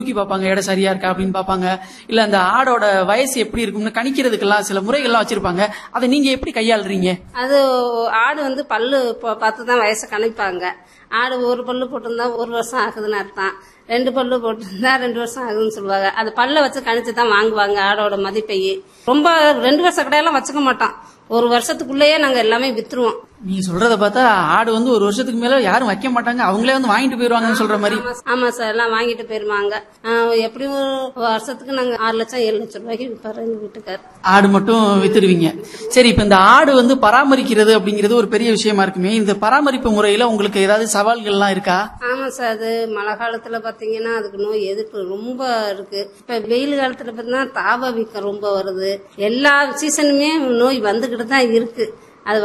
தூக்கி பார்ப்பாங்க எடை சரியா இருக்கா அப்படின்னு பார்ப்பாங்க இல்ல அந்த ஆடோட வயசு எப்படி இருக்கும்னு கணிக்கிறதுக்கெல்லாம் சில முறைகள்லாம் வச்சிருப்பாங்க அதை நீங்க எப்படி கையாளுறீங்க அது ஆடு வந்து பல்லு ப- பார்த்து தான் வயசை கணிப்பாங்க ஆடு ஒரு பல்லு போட்டிருந்தா ஒரு வருஷம் ஆகுதுன்னு அர்த்தம் ரெண்டு பல்லு போட்டிருந்தா ரெண்டு வருஷம் ஆகுதுன்னு சொல்லுவாங்க அது பல்லை வச்சு கணிச்சு தான் வாங்குவாங்க ஆடோட மதிப்பையே ரொம்ப ரெண்டு வருஷம் கடையெல்லாம் வச்சுக்க மாட்டோம் ஒரு வருஷத்துக்குள்ளேயே நாங்க எல்லாமே வித்துருவோம் நீங்க சொல்றத பார்த்தா ஆடு வந்து ஒரு வருஷத்துக்கு மேல யாரும் வைக்க மாட்டாங்க அவங்களே வந்து வாங்கிட்டு போயிருவாங்கன்னு சொல்ற மாதிரி ஆமா, ஆமா சார் எல்லாம் வாங்கிட்டு போயிருவாங்க ஆஹ் எப்படியும் ஒரு வருஷத்துக்கு நாங்க ஆறு லட்சம் ஏழு லட்சம் ரூபாய்க்கு விற்பாரு எங்க வீட்டுக்கார் ஆடு மட்டும் வித்துடுவீங்க சரி இப்ப இந்த ஆடு வந்து பராமரிக்கிறது அப்படிங்கிறது ஒரு பெரிய விஷயமா இருக்குமே இந்த பராமரிப்பு முறையில உங்களுக்கு ஏதாவது சவால்கள்லாம் இருக்கா ஆமா சார் அது மழை காலத்துல பாத்தீங்கன்னா அதுக்கு நோய் எதிர்ப்பு ரொம்ப இருக்கு இப்ப வெயில் காலத்துல பாத்தீங்கன்னா தாவ வீக்கம் ரொம்ப வருது எல்லா சீசனுமே நோய் வந்துகிட்டு தான் இருக்கு